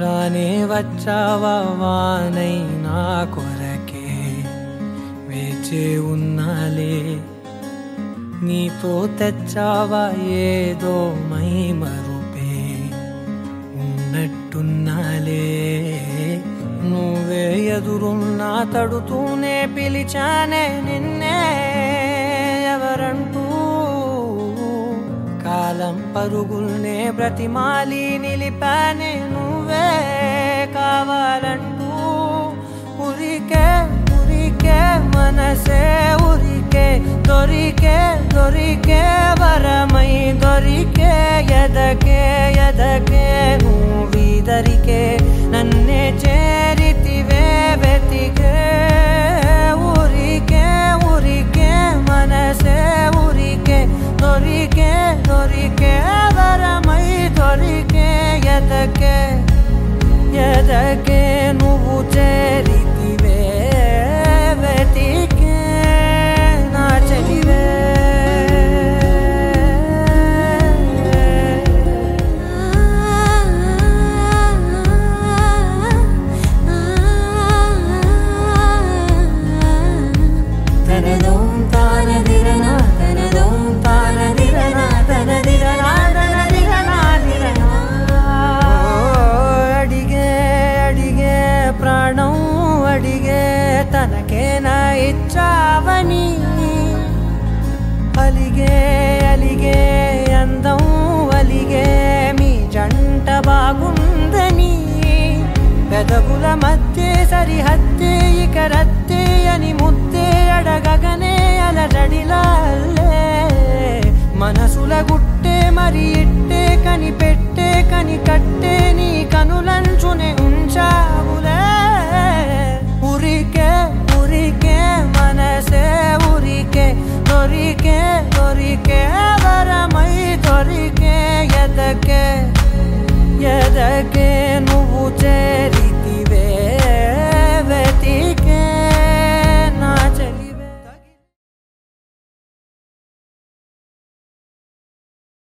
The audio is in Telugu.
రానే వచ్చావా వానై నా కొరకే వేచే ఉన్నాలే నీతో తెచ్చావా ఏదో మై మరుపే ఉన్నట్టున్నాలే నువ్వే ఎదురున్నా తడుతూనే పిలిచానే నిన్నే ఎవరంటూ కాలం పరుగుల్నే బ్రతిమాలి నిలిపానే నువ్వే కావాలంటూ ఉరికే ఉరికే మనసే ఉరికే దొరికే దొరికే వరమై దొరికే ఎదకే ఎదకే నువ్వీదరికే నన్నే చేరితివే వెతికే ఊరికే ఊరికే మనసే ఊరికే దొరికే దొరికే వరమై దొరికే ఎదకే ఎదకే నువ్వు చేరితివే వెతికే నా చెలివే తనదోం తానదిరనా తనదోం తానదిరనా తనదిరనా తనదిరనా దిరనా అడిగే అడిగే ప్రాణం అడిగే తనకేనా ఇచ్చావని అలిగే అలిగే అందం అలిగే మీ జంట బాగుందని పెదవుల మధ్య సరిహద్దే ఇక రత్తే అని ముద్దే అడగగనే అలజడిలాలే మనసుల గుట్టే మరి ఇట్టే కని పెట్టే కని కట్టే నీ కనులంచునే ఉంచావులే ఉరికే ఉరికే మనసే ఉరికే దొరికే దొరికే వరమై దొరికే ఎదకే ఎదకే నువ్వు చే